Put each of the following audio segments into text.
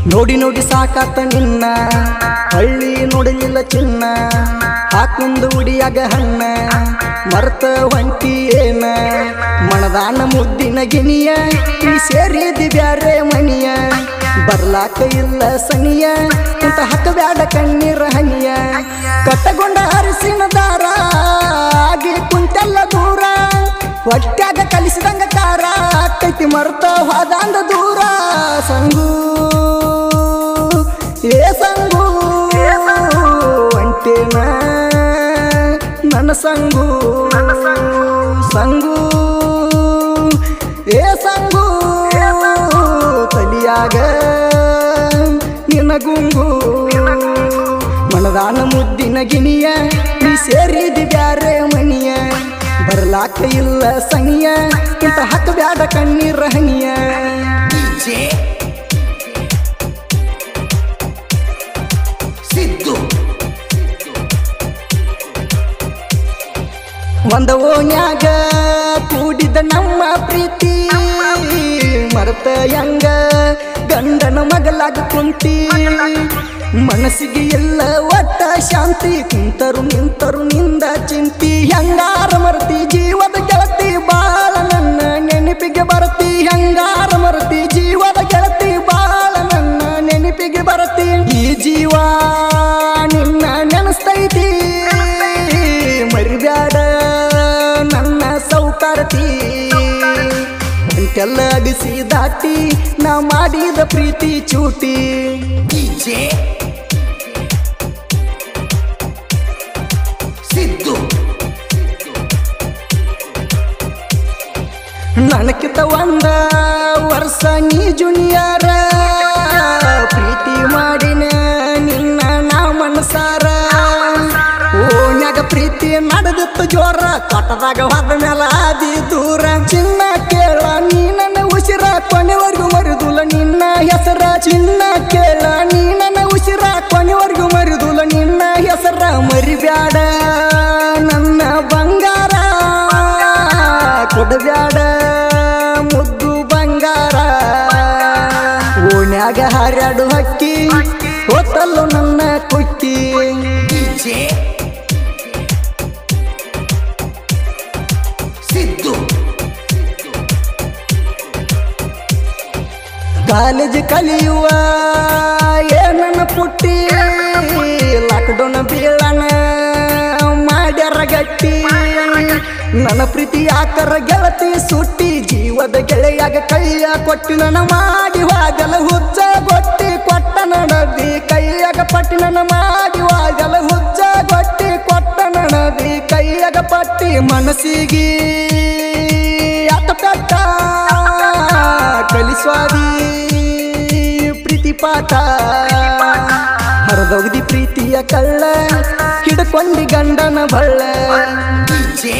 ನೋಡಿ ನೋಡಿ ಸಾಕಾತ ನಿನ್ನ ಹಳ್ಳಿ ನೋಡಲಿಲ್ಲ ಚಿನ್ನ ಹಾಕುಂದು ಉಡಿಯಾಗ ಹಣ್ಣ ಮರ್ತ ಹೊಂಟಿ ಏನ ಮಣದಾನ ಮುದ್ದಿನ ಗಿನಿಯ ನೀ ಸೇರಿದಿ ಬ್ಯಾರೆ ಮನಿಯ ಬರ್ಲಾಕ ಇಲ್ಲ ಸನಿಯ ಇಂತ ಹಕ್ಕಬ್ಯಾಡ ಕಣ್ಣೀರ ಹನಿಯ ಕಟ್ಟಗೊಂಡ ಅರಿಸಿನ ದಾರ ಆಗಿ ಕುಂತೆಲ್ಲ ದೂರ ಹೊಟ್ಯಾಗ ಕಲಿಸಿದಂಗ ಕಾರ ಕೈತಿ ಮರ್ತ ಹೋದಂದ ದೂರ ಸಂಗು ಏ ಸಂಗು ಅಂಟೇನ ನನ್ನ ಸಂಗು ಸಂಗು ಏ ಸಂಗು ತಲಿಯಾಗ ನಿನ್ನ ಗುಂಗು ಮನದಾನ ಮುದ್ದಿನ ಗಿನಿಯ ನೀ ಸೇರಿದಿ ಬ್ಯಾರೆ ಮನಿಯ ಬರ್ಲಾಕ ಇಲ್ಲ ಸನಿಯ ಇಂತ ಹಕ್ಕ ಬ್ಯಾಡ ಕಣ್ಣೀರ ಹನಿಯ ಡಿಜೆ ಸಿದ್ದು ಒಂದ ಓಣ್ಯಾಗ ಕೂಡಿದ ನಮ್ಮ ಪ್ರೀತಿ ಮರತ ಹೆಂಗ ಗಂಡನ ಮಗಲಾಗ ಕುಂತಿ ಮನಸ್ಸಿಗೆ ಎಲ್ಲ ಒಟ್ಟ ಶಾಂತಿ ಕುಂತರು ನಿಂತರು ನಿಂದ ಚಿಂತಿ ಹೆಂಗಾರ ಮರತಿ ಜೀವದ ಗೆಳತಿ ಬಾಳ ನನ್ನ ನೆನಪಿಗೆ ಬರತಿ ಹೆಂಗಾರ ಮರತಿ ಜೀವದ ಗೆಳತಿ ಬಾಳ ನನ್ನ ನೆನಪಿಗೆ ಬರತಿ ಈ ಜೀವ ನಿನ್ನ ನೆನಸ್ತೈತಿ ಮರಿಬ್ಯಾಡ ನನ್ನ ಸೌಕಾರತಿ ಅಂತೆಲ್ಲ ಅಗಿಸಿ ದಾಟಿ ನಾ ಮಾಡಿದ ಪ್ರೀತಿ ಚೂಟಿ ಡಿಜೆ ಸಿದ್ದು ನನಕಿತ ಒಂದ ವರ್ಷ ನೀ ಜುನಿಯರ ಪ್ರೀತಿ ಮಾಡಿನ ನಿನ್ನ ನಾ ಮನಸಾರ ಓಣ್ಯಾಗ ಪ್ರೀತಿ ನಡೆದಿತ್ತು ಜೋರ ಕೊಟ್ಟದಾಗ ಹೋದ ಮೇಲೆ ಆದಿ ದೂರ ಚಿನ್ನ ಕೇಳ ನೀ ನನ್ನ ಉಸಿರ ಕೊನೆವರೆಗೂ ಮರಿದುಲ ನಿನ್ನ ಹೆಸರ ಚಿನ್ನ ಕೇಳ ನೀ ನನ್ನ ಉಸಿರ ಕೊನೆವರೆಗೂ ಮರಿದುಲ ನಿನ್ನ ಹೆಸರ ಮರಿಬ್ಯಾಡ ನನ್ನ ಬಂಗಾರ ಕೊಡಬ್ಯಾಡ ಮುದ್ದು ಬಂಗಾರ ಓಣ್ಯಾಗ ಹಾರ್ಯಾಡು ಹಕ್ಕಿ ಹೊತ್ತಲ್ಲು ನನ್ನ ಕುಕ್ಕಿ ಡಿಜೆ ಸಿದ್ದು ಕಾಲೇಜ್ ಕಲಿಯುವ ಏನನ್ನ ಪುಟ್ಟಿ ಲಾಕ್ಡೌನ್ ಬೀಳನ ಮಾಡ್ಯಾರ ಗಟ್ಟಿ ನನ್ನ ಪ್ರೀತಿ ಯಾಕರ ಗೆಳತಿ ಸುಟ್ಟಿ ಜೀವದ ಗೆಳೆಯಾಗ ಕೈಯ ಕೊಟ್ಟಿ ನನ್ನ ಮಾಡಿ ವಾಗಲ ಹುಚ್ಚ ಗೊಟ್ಟಿ ಕೊಟ್ಟ ನಡದಿ ಕೈಯಾಗ ಪಟ್ಟಿ ನನ್ನ ಮಾಡಿ ವಾಗಲ ಹುಚ್ಚ ಗೊಟ್ಟಿ ಕೊಟ್ಟ ನಡದಿ ಕೈಯಾಗ ಪಟ್ಟಿ ಮನಸ್ಸಿಗೆ ಅತ ಪೆಟ್ಟ ಕಲಿಸ್ವಾದಿ ಪ್ರೀತಿ ಪಾಠ ಹರಿದೋಗ್ದಿ ಪ್ರೀತಿಯ ಕಳ್ಳ ಹಿಡ್ಕೊಂಡಿ ಗಂಡನ ಬಳ್ಳ ಡಿಜೆ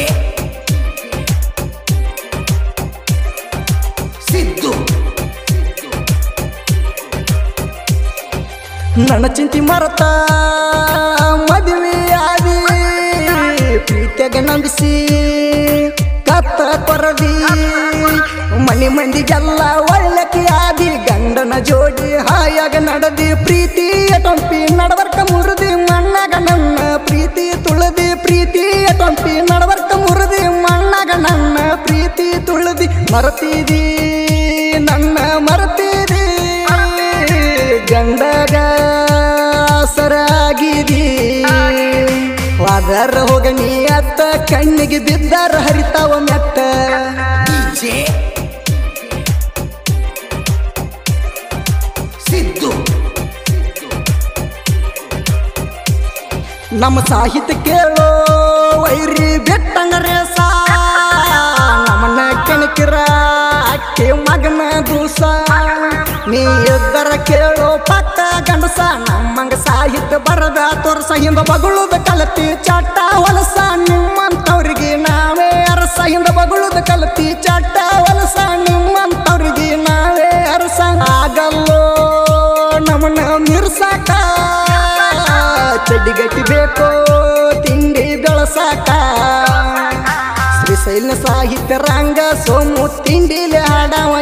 ಸಿದ್ದು ನನ್ನ ಚಿಂತಿ ಮರತ ಮದುವೆ ಆದಿ ಪ್ರೀತಿಯಾಗ ನಂಬಿಸಿ ಕತ್ತ ಕೊರದಿ ಮನಿ ಮಂದಿಗೆಲ್ಲ ಒಳ್ಳಕ್ಕೆ ಆದಿ ಗಂಡನ ಜೋಡಿ ಹಾಯಾಗ ನಡದಿ ಪ್ರೀತಿ ಟೊಂಪಿ ನಡವರ್ಕ ಮುರಿದಿ ಮಣ್ಣಾಗ ನನ್ನ ಪ್ರೀತಿ ತುಳದಿ ಪ್ರೀತಿ ಟೊಂಪಿ ನಡವರ್ಕ ಮುರಿದಿ ಮಣ್ಣಾಗ ನನ್ನ ಪ್ರೀತಿ ತುಳದಿ ಮರತಿದಿ ನನ್ನ ಮರತಿದಿ ಗಂಡಗ ಸರಾಗಿದಿ ವಾದರ ಹೋಗ ನೀ ಅತ್ತ ಕಣ್ಣಿಗೆ ಬಿದ್ದಾರ ಹರಿತಾವ ಮೆಟ್ಟ ಡಿಜೆ ಸಿದ್ದು ನಮ್ಮ ಸಾಹಿತ್ಯ ಕೇಳೋ ವೈರಿ ಬೆಟ್ಟಂಗ ರೇಸ ನಮ್ಮನ್ನ ಕೆಣಕಿರ ಅಕ್ಕಿ ಮಗನ ದೂಸ ನೀ ಇದ್ದರ ಕೇಳೋ ಪಟ್ಟ ಗಂಡಸ ನಮ್ಮಂಗ ಸಾಹಿತ್ಯ ಬರದ ತೋರ್ಸ ಹಿಂದ ಬಗುಳುದ ಕಲತಿ ಚಟ್ಟ ಹೊಲಸ ನಿಮ್ಮಂತವ್ರಿಗೆ ನಾವೇ ಅರಸ ಹಿಂದ ಬಗುಳುದ ಕಲತಿ ಚಟ್ಟ ಹೊಲಸ ನಿಮ್ಮಂತವ್ರಿಗೆ ನಾವೇ ಅರಸ ಆಗಲ್ಲೋ ನಮ್ಮನ್ನ ಮಿರ್ಸಾಕ ಚಡ್ಡಿಗಟ್ಟಿ ಬೇಕೋ ತಿಂಡಿ ಬೆಳಸಾಕ ಶ್ರೀಶೈಲ ಸಾಹಿತ್ಯ ರಂಗ ಸೋಮು ತಿಂಡಿಲೆ ಹಾಡವ